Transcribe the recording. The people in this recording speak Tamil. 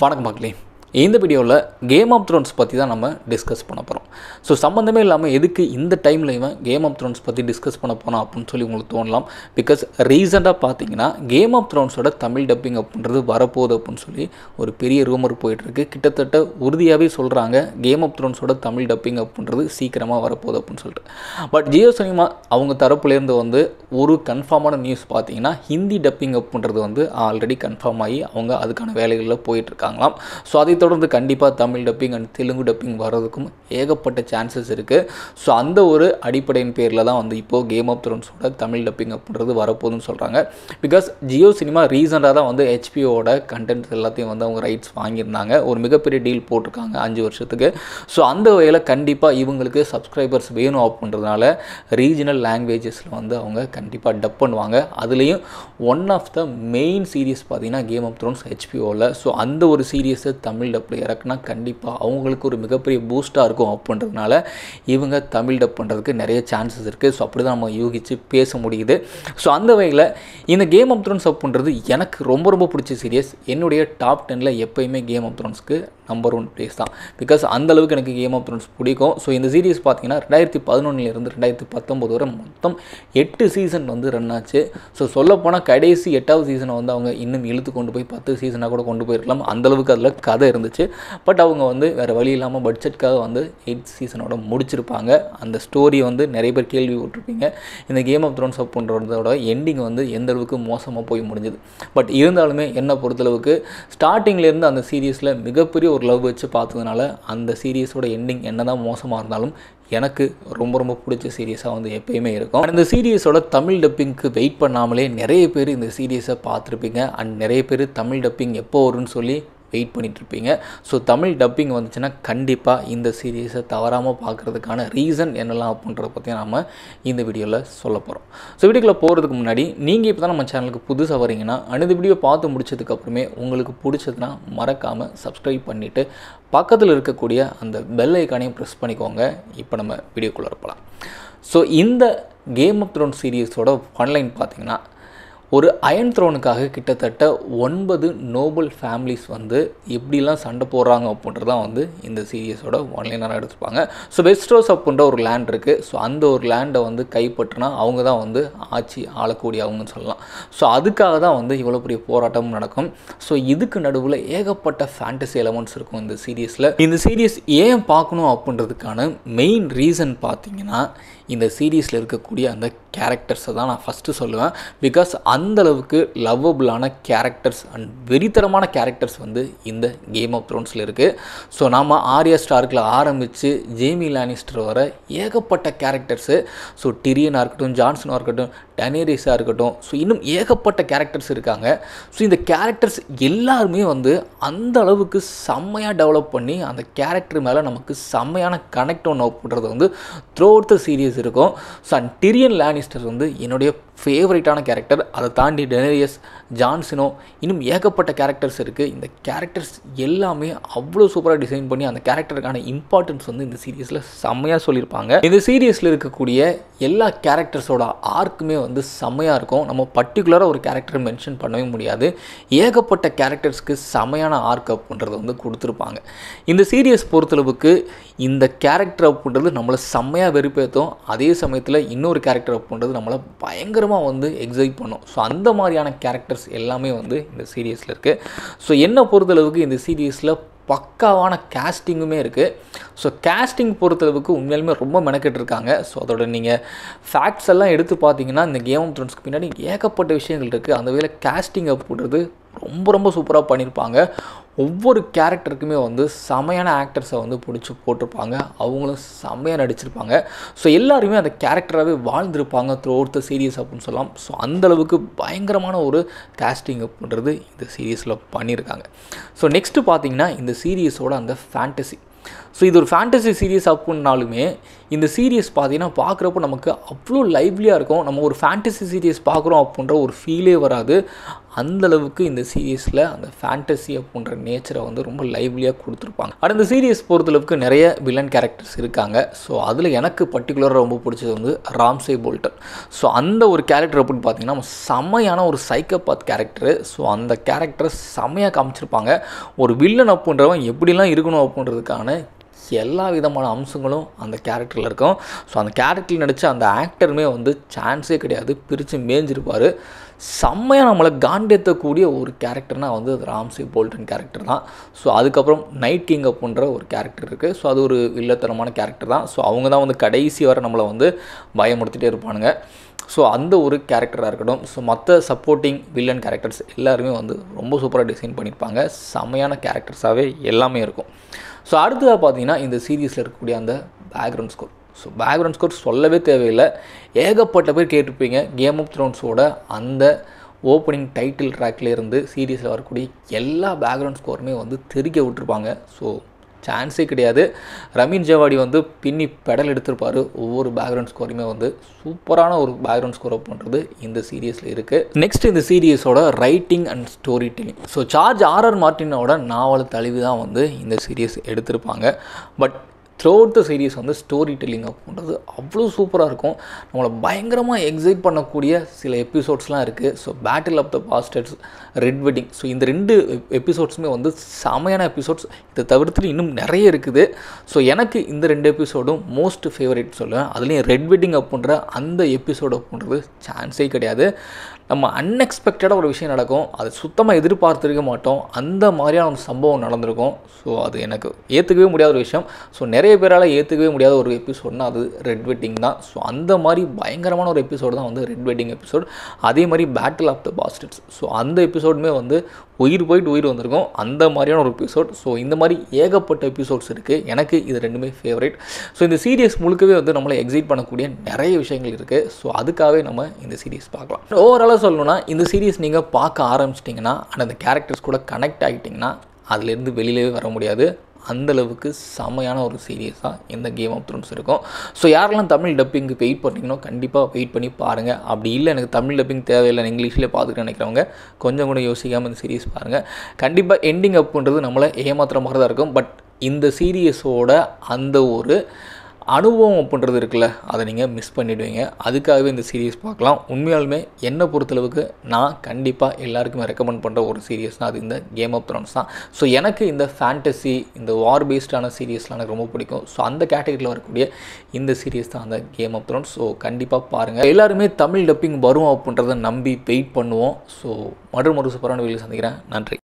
வணக்கம் மக்களே இந்த வீடியோவில் கேம் ஆஃப் த்ரோன்ஸ் பற்றி தான் நம்ம டிஸ்கஸ் பண்ண போகிறோம் ஸோ சம்மந்தமே இல்லாமல் எதுக்கு இந்த டைமில் இவன் கேம் ஆஃப் த்ரோன்ஸ் பற்றி டிஸ்கஸ் பண்ண போனான் அப்படின்னு சொல்லி உங்களுக்கு தோணலாம் பிகாஸ் ரீசெண்டாக பார்த்தீங்கன்னா கேம் ஆஃப் த்ரோன்ஸோட தமிழ் டப்பிங் அப்படின்றது வரப்போகுது அப்படின்னு சொல்லி ஒரு பெரிய ரூமர் போயிட்டுருக்கு கிட்டத்தட்ட உறுதியாகவே சொல்கிறாங்க கேம் ஆஃப் த்ரோன்ஸோட தமிழ் டப்பிங் அப்படின்றது சீக்கிரமாக வரப்போகுது அப்படின்னு சொல்லிட்டு பட் ஜியோ சினிமா அவங்க தரப்புலேருந்து வந்து ஒரு கன்ஃபார்மான நியூஸ் பார்த்தீங்கன்னா ஹிந்தி டப்பிங் அப்படின்றது வந்து ஆல்ரெடி கன்ஃபார்ம் ஆகி அவங்க அதுக்கான வேலைகளில் போயிட்டுருக்காங்களாம் ஸோ அதை தொடர்ந்து கண்டிப்பாக Tamil dubbing and Telugu dubbing வர்றதுக்கும் ஏகப்பட்ட சான்சஸ் இருக்குது ஸோ அந்த ஒரு அடிப்படையின் பேரில் தான் வந்து இப்போது கேம் ஆஃப் த்ரோன்ஸோட தமிழ் டப்பிங் அப்படின்றது வரப்போகுதுன்னு சொல்கிறாங்க பிகாஸ் ஜியோ சினிமா ரீசெண்டாக தான் வந்து ஹெச்பிஓட கண்டென்ட்ஸ் எல்லாத்தையும் வந்து அவங்க ரைட்ஸ் வாங்கியிருந்தாங்க ஒரு மிகப்பெரிய டீல் போட்டிருக்காங்க அஞ்சு வருஷத்துக்கு ஸோ அந்த வகையில் கண்டிப்பாக இவங்களுக்கு சப்ஸ்கிரைபர்ஸ் வேணும் அப்படின்றதுனால ரீஜனல் லாங்குவேஜஸில் வந்து அவங்க கண்டிப்பாக டப் பண்ணுவாங்க அதுலேயும் one of the main series பார்த்தீங்கன்னா கேம் ஆஃப் த்ரோன்ஸ் ஹெச்பிஓவில் ஸோ அந்த ஒரு சீரியஸை தமிழ் டப்பில் இறக்குனா கண்டிப்பாக அவங்களுக்கு ஒரு மிகப்பெரிய பூஸ்ட்டாக இருக்கும் அப்படின்றதுனால இவங்க தமிழ் டப் பண்ணுறதுக்கு நிறைய சான்சஸ் இருக்குது ஸோ அப்படி தான் நம்ம யூகித்து பேச முடியுது ஸோ அந்த வகையில் இந்த கேம் ஆஃப் த்ரோன்ஸ் அப்படின்றது எனக்கு ரொம்ப ரொம்ப பிடிச்ச சீரியஸ் என்னுடைய டாப் டெனில் எப்போயுமே கேம் ஆஃப் த்ரோன்ஸ்க்கு நம்பர் ஒன் பிளேஸ் தான் பிகாஸ் அந்தளவுக்கு எனக்கு கேம் ஆஃப் த்ரோன்ஸ் பிடிக்கும் ஸோ இந்த சீரிஸ் பார்த்தீங்கன்னா ரெண்டாயிரத்தி பதினொன்றுலேருந்து ரெண்டாயிரத்தி பத்தொம்போது வரை மொத்தம் எட்டு சீசன் வந்து ரன் ஆச்சு ஸோ சொல்லப்போனால் கடைசி எட்டாவது சீசனை வந்து அவங்க இன்னும் இழுத்து கொண்டு போய் பத்து சீசனாக கூட கொண்டு போயிருக்கலாம் அந்தளவுக்கு அதில் கதை இருந்துச்சு பட் அவங்க வந்து வேறு வழி இல்லாமல் பட்ஜெட்காக வந்து எயிட் சீசனோட முடிச்சிருப்பாங்க அந்த ஸ்டோரி வந்து நிறைய பேர் கேள்வி விட்டுருப்பீங்க இந்த கேம் ஆஃப் த்ரோன்ஸ் அப்படின்றதோட எண்டிங் வந்து எந்த அளவுக்கு மோசமாக போய் முடிஞ்சுது பட் இருந்தாலுமே என்னை பொறுத்தளவுக்கு ஸ்டார்டிங்லேருந்து அந்த சீரியஸில் மிகப்பெரிய ஒரு லவ் வச்சு பார்த்ததுனால அந்த சீரியஸோட எண்டிங் என்ன தான் மோசமாக இருந்தாலும் எனக்கு ரொம்ப ரொம்ப பிடிச்ச சீரியஸாக வந்து எப்பயுமே இருக்கும் இந்த சீரியஸோட தமிழ் டப்பிங்க்கு வெயிட் பண்ணாமலே நிறைய பேர் இந்த சீரியஸை பார்த்துருப்பீங்க அண்ட் நிறைய பேர் தமிழ் டப்பிங் எப்போ வரும்னு சொல்லி வெயிட் பண்ணிகிட்ருப்பீங்க ஸோ தமிழ் டப்பிங் வந்துச்சுன்னா கண்டிப்பாக இந்த சீரியஸை தவறாமல் பார்க்குறதுக்கான ரீசன் என்னெல்லாம் அப்படின்றத பற்றி நம்ம இந்த வீடியோவில் சொல்ல போகிறோம் ஸோ வீடியோக்குள்ளே போகிறதுக்கு முன்னாடி நீங்கள் இப்போ தான் நம்ம சேனலுக்கு புதுசாக வரீங்கன்னா அந்த வீடியோ பார்த்து முடிச்சதுக்கப்புறமே உங்களுக்கு பிடிச்சதுன்னா மறக்காமல் சப்ஸ்கிரைப் பண்ணிவிட்டு பக்கத்தில் இருக்கக்கூடிய அந்த பெல் ஐக்கானையும் ப்ரெஸ் பண்ணிக்கோங்க இப்போ நம்ம வீடியோக்குள்ளே இருப்பலாம் ஸோ இந்த கேம் ஆஃப் த்ரோன் சீரியஸோட ஒன்லைன் பார்த்தீங்கன்னா ஒரு அயன் த்ரோனுக்காக கிட்டத்தட்ட ஒன்பது நோபல் ஃபேமிலிஸ் வந்து எப்படிலாம் சண்டை போடுறாங்க அப்படின்றதான் வந்து இந்த சீரியஸோட ஒன்லைனராக எடுத்துருப்பாங்க ஸோ வெஸ்ட்ரோஸ் அப்படின்ற ஒரு லேண்ட் இருக்குது ஸோ அந்த ஒரு லேண்டை வந்து கைப்பற்றினா அவங்க தான் வந்து ஆட்சி ஆளக்கூடிய அவங்கன்னு சொல்லலாம் ஸோ அதுக்காக தான் வந்து இவ்வளோ பெரிய போராட்டமும் நடக்கும் ஸோ இதுக்கு நடுவில் ஏகப்பட்ட ஃபேண்டசி எலமெண்ட்ஸ் இருக்கும் இந்த சீரியஸில் இந்த சீரியஸ் ஏன் பார்க்கணும் அப்படின்றதுக்கான மெயின் ரீசன் பார்த்தீங்கன்னா இந்த சீரீஸில் இருக்கக்கூடிய அந்த கேரக்டர்ஸை தான் நான் ஃபஸ்ட்டு சொல்லுவேன் பிகாஸ் அந்தளவுக்கு லவ்வபுளான கேரக்டர்ஸ் அண்ட் வெறித்தரமான கேரக்டர்ஸ் வந்து இந்த கேம் ஆஃப் த்ரோன்ஸில் இருக்குது ஸோ நாம் ஆர்யா ஸ்டார்க்கில் ஆரம்பித்து ஜேமி லானிஸ்டர் வர ஏகப்பட்ட கேரக்டர்ஸு ஸோ டிரியனாக இருக்கட்டும் ஜான்சனாக இருக்கட்டும் டனேரிஸாக இருக்கட்டும் ஸோ இன்னும் ஏகப்பட்ட கேரக்டர்ஸ் இருக்காங்க ஸோ இந்த கேரக்டர்ஸ் எல்லாருமே வந்து அந்த அளவுக்கு செம்மையாக டெவலப் பண்ணி அந்த கேரக்டர் மேலே நமக்கு செம்மையான கனெக்ட் ஒன்று அப்படின்றது வந்து த்ரூ அவுட் த சீரியஸ் இருக்கும் ஸோ அண்ட் டிரியன் லானிஸ்டர் வந்து என்னுடைய ஃபேவரட்டான கேரக்டர் அதை தாண்டி டெனரியஸ் ஜான்சினோ இன்னும் ஏகப்பட்ட கேரக்டர்ஸ் இருக்குது இந்த கேரக்டர்ஸ் எல்லாமே அவ்வளோ சூப்பராக டிசைன் பண்ணி அந்த கேரக்டருக்கான இம்பார்ட்டன்ஸ் வந்து இந்த சீரியஸில் செம்மையாக சொல்லியிருப்பாங்க இந்த சீரியஸில் இருக்கக்கூடிய எல்லா கேரக்டர்ஸோட ஆர்க்குமே வந்து செம்மையாக இருக்கும் நம்ம பர்டிகுலராக ஒரு கேரக்டர் மென்ஷன் பண்ணவே முடியாது ஏகப்பட்ட கேரக்டர்ஸ்க்கு செம்மையான ஆர்க் அப்படின்றது வந்து கொடுத்துருப்பாங்க இந்த சீரியஸ் பொறுத்தளவுக்கு இந்த கேரக்டர் அப்படின்றது நம்மளை செம்மையாக வெறுப்பேற்றும் அதே சமயத்தில் இன்னொரு கேரக்டர் அப்படின்றது நம்மளை பயங்கரமாக வந்து எக்ஸைட் பண்ணும் ஸோ அந்த மாதிரியான கேரக்டர்ஸ் எல்லாமே வந்து இந்த சீரியஸில் இருக்குது ஸோ என்னை பொறுத்தளவுக்கு இந்த சீரியஸில் பக்காவான கேஸ்டிங்குமே இருக்குது ஸோ கேஸ்டிங் பொறுத்தளவுக்கு உண்மையாலுமே ரொம்ப மெனக்கெட்டுருக்காங்க ஸோ அதோட நீங்கள் ஃபேக்ட்ஸ் எல்லாம் எடுத்து பார்த்தீங்கன்னா இந்த கேம் ஆஃப் த்ரோன்ஸ்க்கு பின்னாடி ஏகப்பட்ட விஷயங்கள் இருக்குது அந்த வகையில் கேஸ்டிங் அப்படின்றது ரொம்ப ரொம்ப சூப்பராக பண்ணியிருப்பாங்க ஒவ்வொரு கேரக்டருக்குமே வந்து செமையான ஆக்டர்ஸை வந்து பிடிச்சி போட்டிருப்பாங்க அவங்களும் செம்மையாக நடிச்சிருப்பாங்க ஸோ எல்லாருமே அந்த கேரக்டராகவே வாழ்ந்திருப்பாங்க த்ரூ அவுட் த சீரியஸ் அப்படின்னு சொல்லலாம் ஸோ அந்தளவுக்கு பயங்கரமான ஒரு காஸ்டிங் அப்படின்றது இந்த சீரியஸில் பண்ணியிருக்காங்க ஸோ நெக்ஸ்ட்டு பார்த்தீங்கன்னா இந்த சீரியஸோட அந்த ஃபேண்டசி ஸோ இது ஒரு ஃபேண்டசி சீரியஸ் அப்படின்னாலுமே இந்த சீரியஸ் பார்த்தீங்கன்னா பார்க்குறப்போ நமக்கு அவ்வளோ லைவ்லியாக இருக்கும் நம்ம ஒரு ஃபேண்டசி சீரியஸ் பார்க்குறோம் அப்படின்ற ஒரு ஃபீலே வராது அந்த அளவுக்கு இந்த சீரீஸில் அந்த ஃபேண்டசி அப்படின்ற நேச்சரை வந்து ரொம்ப லைவ்லியாக கொடுத்துருப்பாங்க அடுத்த இந்த சீரீஸ் பொறுத்தளவுக்கு நிறைய வில்லன் கேரக்டர்ஸ் இருக்காங்க ஸோ அதில் எனக்கு பர்டிகுலராக ரொம்ப பிடிச்சது வந்து ராம்சே போல்டன் ஸோ அந்த ஒரு கேரக்டர் அப்படின்னு பார்த்தீங்கன்னா செம்மையான ஒரு சைக்கோபாத் கேரக்டரு ஸோ அந்த கேரக்டரை செம்மையாக காமிச்சிருப்பாங்க ஒரு வில்லன் அப்படின்றவன் எப்படிலாம் இருக்கணும் அப்படின்றதுக்கான எல்லா விதமான அம்சங்களும் அந்த கேரக்டரில் இருக்கும் ஸோ அந்த கேரக்டரில் நடித்த அந்த ஆக்டருமே வந்து சான்ஸே கிடையாது பிரித்து மேய்ஞ்சிருப்பார் செம்மையாக நம்மளை காண்டேற்றக்கூடிய ஒரு கேரக்டர்னால் வந்து அது ராம்சே போல்டன் கேரக்டர் தான் ஸோ அதுக்கப்புறம் நைட் கிங் அப்படின்ற ஒரு கேரக்டர் இருக்குது ஸோ அது ஒரு வில்லத்தனமான கேரக்டர் தான் ஸோ அவங்க தான் வந்து கடைசி வரை நம்மளை வந்து பயமுறுத்திட்டே இருப்பானுங்க ஸோ அந்த ஒரு கேரக்டராக இருக்கட்டும் ஸோ மற்ற சப்போர்ட்டிங் வில்லன் கேரக்டர்ஸ் எல்லாருமே வந்து ரொம்ப சூப்பராக டிசைன் பண்ணியிருப்பாங்க செம்மையான கேரக்டர்ஸாகவே எல்லாமே இருக்கும் ஸோ அடுத்ததாக பார்த்தீங்கன்னா இந்த சீரீஸில் இருக்கக்கூடிய அந்த background score so background score சொல்லவே தேவையில்லை ஏகப்பட்ட பேர் கேட்டிருப்பீங்க கேம் ஆஃப் த்ரோன்ஸோட அந்த ஓப்பனிங் டைட்டில் ட்ராக்ல இருந்து சீரீஸில் வரக்கூடிய எல்லா பேக்ரவுண்ட் ஸ்கோருமே வந்து தெறிக்க விட்டுருப்பாங்க ஸோ சான்ஸே கிடையாது ரமீன் ஜவாடி வந்து பின்னி பெடல் எடுத்திருப்பார் ஒவ்வொரு பேக்ரவுண்ட் ஸ்கோருமே வந்து சூப்பரான ஒரு பேக்ரவுண்ட் ஸ்கோர் பண்ணுறது இந்த சீரியஸில் இருக்குது நெக்ஸ்ட் இந்த சீரியஸோட writing and story telling so George RR மார்ட்டினோட நாவல் தழுவி தான் வந்து இந்த சீரியஸ் எடுத்திருப்பாங்க பட் த்ரூ த சீரீஸ் வந்து ஸ்டோரி டெல்லிங் அப்படின்றது அவ்வளோ சூப்பராக இருக்கும் நம்மளை பயங்கரமாக எக்ஸைட் பண்ணக்கூடிய சில எபிசோட்ஸ்லாம் இருக்குது so Battle of the Bastards Red Wedding so இந்த ரெண்டு எபிசோட்ஸுமே வந்து செமையான எபிசோட்ஸ் இதை தவிர்த்துட்டு இன்னும் நிறைய இருக்குது ஸோ எனக்கு இந்த ரெண்டு எபிசோடும் மோஸ்ட் ஃபேவரட் சொல்லுவேன் அதுலேயும் ரெட் வெட்டிங் அப்படின்ற அந்த எபிசோடு அப்படின்றது சான்ஸே கிடையாது நம்ம அன்எக்ஸ்பெக்டடாக ஒரு விஷயம் நடக்கும் அது சுத்தமாக எதிர்பார்த்துருக்க மாட்டோம் அந்த மாதிரியான ஒரு சம்பவம் நடந்திருக்கும் ஸோ அது எனக்கு ஏற்றுக்கவே முடியாத ஒரு விஷயம் ஸோ நிறைய பேரால் ஏற்றுக்கவே முடியாத ஒரு எபிசோட்னா அது ரெட் வெட்டிங் தான் ஸோ அந்த மாதிரி பயங்கரமான ஒரு எபிசோடு தான் வந்து ரெட் வெட்டிங் எபிசோட் அதே மாதிரி Battle of the Bastards so அந்த எபிசோடுமே வந்து உயிர் போயிட்டு உயிர் வந்திருக்கும் அந்த மாதிரியான ஒரு எபிசோட் ஸோ இந்த மாதிரி ஏகப்பட்ட எபிசோட்ஸ் இருக்குது எனக்கு இது ரெண்டுமே ஃபேவரட் ஸோ இந்த சீரியஸ் முழுக்கவே வந்து நம்மளை எக்ஸைட் பண்ணக்கூடிய நிறைய விஷயங்கள் இருக்குது ஸோ அதுக்காகவே நம்ம இந்த சீரியஸ் பார்க்கலாம் ஓவராலாக சொல்லணும்னா இந்த சீரியஸ் நீங்கள் பார்க்க ஆரம்பிச்சிட்டிங்கன்னா அண்ட் அந்த கேரக்டர்ஸ் கூட கனெக்ட் ஆகிட்டிங்கன்னா அதுலேருந்து வெளியிலவே வர முடியாது அந்தளவுக்கு செம்மையான ஒரு சீரியஸாக இந்த கேம் ஆஃப் த்ரோன்ஸ் இருக்கும் ஸோ யாரெல்லாம் தமிழ் டப்பிங்க்கு வெயிட் பண்ணீங்களோ கண்டிப்பாக வெயிட் பண்ணி பாருங்கள் அப்படி இல்லை எனக்கு தமிழ் டப்பிங் தேவையில்லை இங்கிலீஷ்லேயே பார்த்துட்டு நினைக்கிறவங்க கொஞ்சம் கூட யோசிக்காமல் இந்த சீரியஸ் பாருங்கள் கண்டிப்பாக எண்டிங் அப்புன்றது நம்மளை ஏமாத்துற மாதிரி தான் இருக்கும் பட் இந்த சீரியஸோட அந்த ஒரு அனுபவம் அப்படின்றது இருக்குல்ல அதை நீங்கள் மிஸ் பண்ணிவிடுவீங்க அதுக்காகவே இந்த சீரியஸ் பார்க்கலாம் உண்மையாலுமே என்னை பொறுத்தளவுக்கு நான் கண்டிப்பாக எல்லாருக்குமே ரெக்கமெண்ட் பண்ணுற ஒரு சீரியஸ் தான் அது இந்த கேம் ஆஃப் த்ரோன்ஸ் தான் ஸோ எனக்கு இந்த ஃபேண்டசி இந்த வார் பேஸ்டான சீரியஸ்லாம் எனக்கு ரொம்ப பிடிக்கும் ஸோ அந்த கேட்டகரியில் வரக்கூடிய இந்த சீரியஸ் தான் அந்த கேம் ஆஃப் த்ரோன்ஸ் ஸோ கண்டிப்பாக பாருங்கள் எல்லாருமே தமிழ் டப்பிங் வரும் அப்படின்றத நம்பி வெயிட் பண்ணுவோம் ஸோ மறு மறு சூப்பரான வீடியோ சந்திக்கிறேன் நன்றி